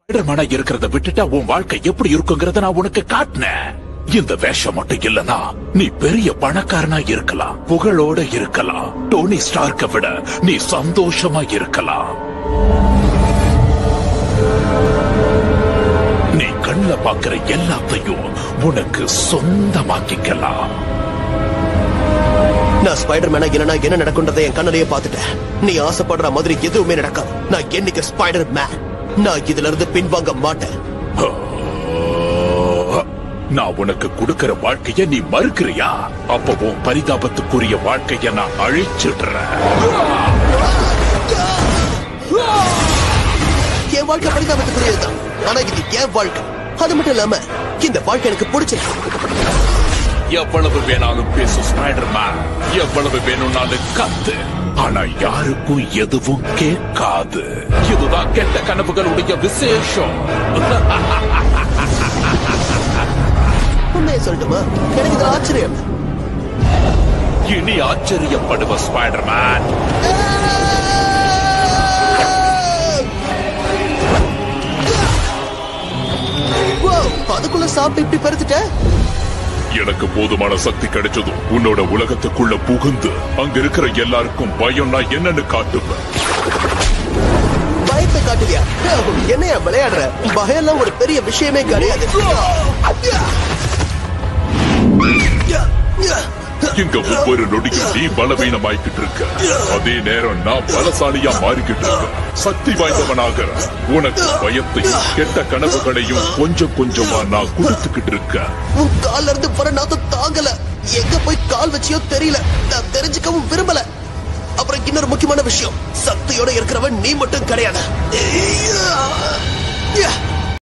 ஸ்பைடர்மேனா இருக்கிறத விட்டுட்டா உன் வாழ்க்கை எப்படி இருக்குங்கிறத நான் உனக்கு காட்டினேன் இந்த வேஷம் மட்டும் இல்லனா நீ பெரிய பணக்காரனா இருக்கலாம் புகழோட இருக்கலாம் டோனி ஸ்டார்க்க விட நீ சந்தோஷமா இருக்கலாம் நீ கண்ணுல பாக்குற எல்லாத்தையும் உனக்கு சொந்தமாக்கிக்கலாம் நான் ஸ்பைடர் மேனா இல்லனா என்ன நடக்குன்றதை என் கண்ணிலேயே பார்த்துட்டேன் நீ ஆசைப்படுற மாதிரி எதுவுமே நடக்காது நான் என்னைக்கு ஸ்பைடர் மேன் நான் இதுல இருந்து பின்வாங்க மாட்டேன் நான் உனக்கு கொடுக்கிற வாழ்க்கைய நீ மறுக்கிறியா அப்போ உன் பரிதாபத்துக்குரிய வாழ்க்கைய நான் அழிச்சிடுறேன் என் வாழ்க்கை பரிதாபத்துக்குரியதுதான் ஆனா இது என் வாழ்க்கை அது மட்டும் இல்லாம இந்த வாழ்க்கை எனக்கு பிடிச்சிருக்கு எவ்வளவு வேணாலும் பேசு ஸ்பைடர்மேன் எவ்வளவு வேணும்னாலும் கத்து ஆனா யாருக்கும் எதுவும் கேட்காது இதுதான் கெட்ட கனவுகளுடைய விசேஷம் உண்மையை சொல்லட்டுமா எனக்கு இது ஆச்சரியம் இனி ஆச்சரியப்படுவ ஸ்பைடர்மேன் Wow, அதுக்குள்ள சாப்பிட்டு இப்படி பெருத்துட்ட எனக்கு போதுமான சக்தி கிடைச்சதும் உன்னோட உலகத்துக்குள்ள புகுந்து அங்க இருக்கிற எல்லாருக்கும் பயம்னா என்னன்னு காட்டுவேன் பயத்தை காட்டுவியா என்னையா விளையாடுற பயம்லாம் ஒரு பெரிய விஷயமே கிடையாது இங்க ஒவ்வொரு நொடியும் நீ பலவீனமாய்கிட்டு இருக்க அதே நேரம் நான் பலசாலியா மாறிக்கிட்டு இருக்கேன் சக்தி வாய்ந்தவனாக உனக்கு பயத்தையும் கெட்ட கனவுகளையும் கொஞ்சம் கொஞ்சமா நான் கொடுத்துக்கிட்டு இருக்கேன் உன் கால்ல இருந்து வர நாத்தம் தாங்கல எங்க போய் கால் வச்சியோ தெரியல நான் தெரிஞ்சுக்கவும் விரும்பல அப்புறம் இன்னொரு முக்கியமான விஷயம் சக்தியோட இருக்கிறவன் நீ மட்டும் கிடையாது